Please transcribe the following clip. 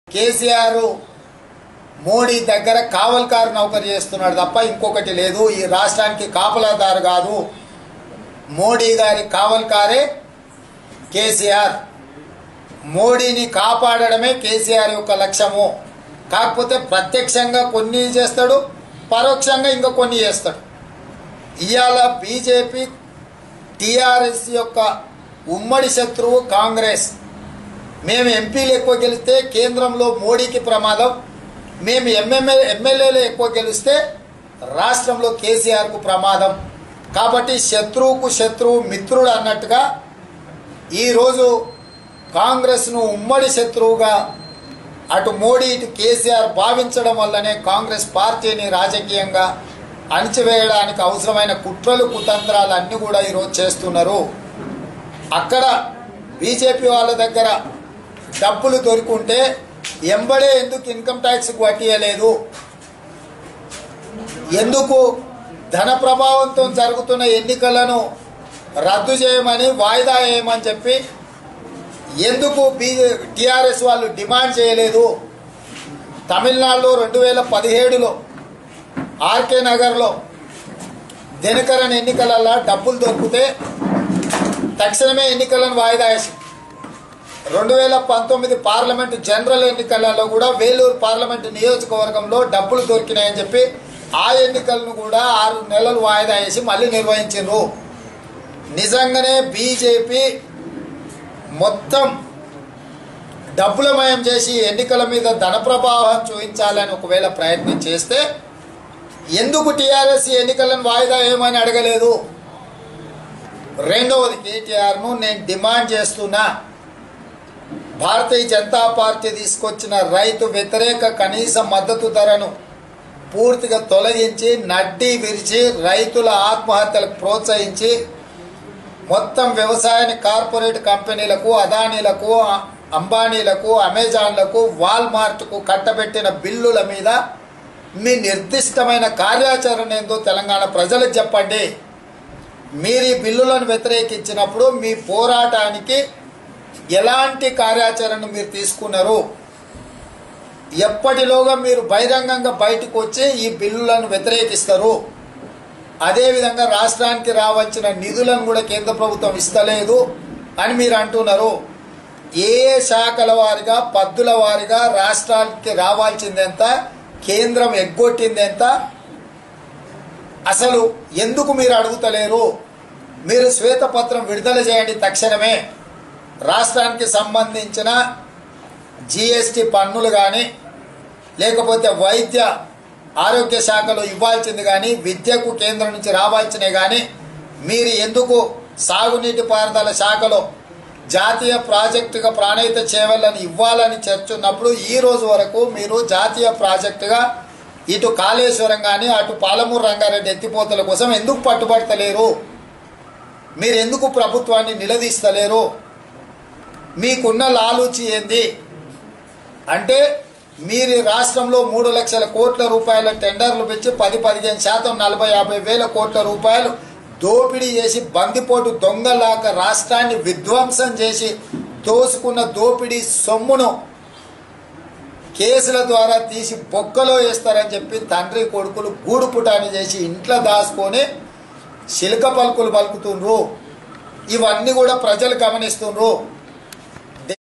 కేసీఆర్ మోడీ దగ్గర కావల్కారు నౌకరు చేస్తున్నాడు తప్ప ఇంకొకటి లేదు ఈ రాష్ట్రానికి కాపలాదారు కాదు మోడీ గారి కావల్కారే కేసీఆర్ మోడీని కాపాడడమే కేసీఆర్ యొక్క లక్ష్యము కాకపోతే ప్రత్యక్షంగా కొన్ని చేస్తాడు పరోక్షంగా ఇంకా కొన్ని చేస్తాడు ఇవాళ బీజేపీ టీఆర్ఎస్ యొక్క ఉమ్మడి శత్రువు కాంగ్రెస్ మేము ఎంపీలు ఎక్కువ గెలిస్తే కేంద్రంలో మోడీకి ప్రమాదం మేము ఎంఎంఏ ఎమ్మెల్యేలు ఎక్కువ గెలిస్తే రాష్ట్రంలో కేసీఆర్కు ప్రమాదం కాబట్టి శత్రువుకు శత్రువు మిత్రుడు అన్నట్టుగా ఈరోజు కాంగ్రెస్ను ఉమ్మడి శత్రువుగా అటు మోడీ ఇటు కేసీఆర్ భావించడం వల్లనే కాంగ్రెస్ పార్టీని రాజకీయంగా అణిచివేయడానికి అవసరమైన కుట్రలు కుతంత్రాలు అన్నీ కూడా ఈరోజు చేస్తున్నారు అక్కడ బీజేపీ వాళ్ళ దగ్గర డబ్బులు దొరుకుంటే ఎంబడే ఎందుకు ఇన్కమ్ ట్యాక్స్ కట్టియలేదు ఎందుకు ధన ప్రభావంతో జరుగుతున్న ఎన్నికలను రద్దు చేయమని వాయిదా వేయమని చెప్పి ఎందుకు బీ టీఆర్ఎస్ వాళ్ళు డిమాండ్ చేయలేదు తమిళనాడులో రెండు వేల పదిహేడులో ఆర్కే నగర్లో దినకరన్ ఎన్నికలలో డబ్బులు దొరికితే తక్షణమే ఎన్నికలను వాయిదా వేసి రెండు వేల పంతొమ్మిది పార్లమెంటు జనరల్ ఎన్నికలలో కూడా వేలూరు పార్లమెంటు నియోజకవర్గంలో డబ్బులు దొరికినాయని చెప్పి ఆ ఎన్నికలను కూడా ఆరు నెలలు వాయిదా వేసి మళ్ళీ నిర్వహించారు నిజంగానే బీజేపీ మొత్తం డబ్బులమయం చేసి ఎన్నికల మీద ధన ప్రభావం చూపించాలని ఒకవేళ ప్రయత్నం చేస్తే ఎందుకు టీఆర్ఎస్ ఎన్నికలను వాయిదా ఏమని అడగలేదు రెండవది కేటీఆర్ను నేను డిమాండ్ చేస్తున్నా భారతీయ జనతా పార్టీ తీసుకొచ్చిన రైతు వ్యతిరేక కనీస మద్దతు ధరను పూర్తిగా తొలగించి నడ్డి విరిచి రైతుల ఆత్మహత్యలకు ప్రోత్సహించి మొత్తం వ్యవసాయాన్ని కార్పొరేట్ కంపెనీలకు అదానీలకు అంబానీలకు అమెజాన్లకు వాల్మార్ట్కు కట్టబెట్టిన బిల్లుల మీద మీ నిర్దిష్టమైన కార్యాచరణ ఏందో తెలంగాణ ప్రజలకు చెప్పండి మీరు ఈ బిల్లులను వ్యతిరేకించినప్పుడు మీ పోరాటానికి ఎలాంటి కార్యాచరణ మీరు తీసుకున్నారు ఎప్పటిలోగా మీరు బహిరంగంగా బయటకు వచ్చి ఈ బిల్లులను వ్యతిరేకిస్తారు అదేవిధంగా రాష్ట్రానికి రావాల్సిన నిధులను కూడా కేంద్ర ప్రభుత్వం ఇస్తలేదు అని మీరు అంటున్నారు ఏ ఏ శాఖల వారిగా పద్దుల వారిగా రాష్ట్రానికి రావాల్సింది ఎంత కేంద్రం ఎగ్గొట్టింది ఎంత అసలు ఎందుకు మీరు అడుగుతలేరు మీరు శ్వేతపత్రం విడుదల చేయండి తక్షణమే రాష్ట్రానికి సంబంధించిన జిఎస్టి పన్నులు కానీ లేకపోతే వైద్య ఆరోగ్య శాఖలో ఇవ్వాల్సింది కానీ విద్యకు కేంద్రం నుంచి రావాల్సినవి కానీ మీరు ఎందుకు సాగునీటి పారుదల శాఖలో జాతీయ ప్రాజెక్టుగా ప్రాణహిత చేవలను ఇవ్వాలని చర్చున్నప్పుడు ఈ రోజు వరకు మీరు జాతీయ ప్రాజెక్టుగా ఇటు కాళేశ్వరం కానీ అటు పాలమూరు రంగారెడ్డి ఎత్తిపోతల కోసం ఎందుకు పట్టుబడతలేరు మీరు ఎందుకు ప్రభుత్వాన్ని నిలదీస్తలేరు మీకున్న లాలూచి ఏంది అంటే మీరు ఈ రాష్ట్రంలో మూడు లక్షల కోట్ల రూపాయల టెండర్లు పెంచి పది పదిహేను శాతం నలభై యాభై వేల కోట్ల రూపాయలు దోపిడీ చేసి బందిపోటు దొంగలాక రాష్ట్రాన్ని విధ్వంసం చేసి దోసుకున్న దోపిడీ సొమ్మును కేసుల ద్వారా తీసి బొక్కలో వేస్తారని చెప్పి తండ్రి కొడుకులు గూడు పుటాని చేసి ఇంట్లో దాచుకొని శిల్క పలుకులు పలుకుతుండ్రు ఇవన్నీ కూడా ప్రజలు గమనిస్తుండ్రు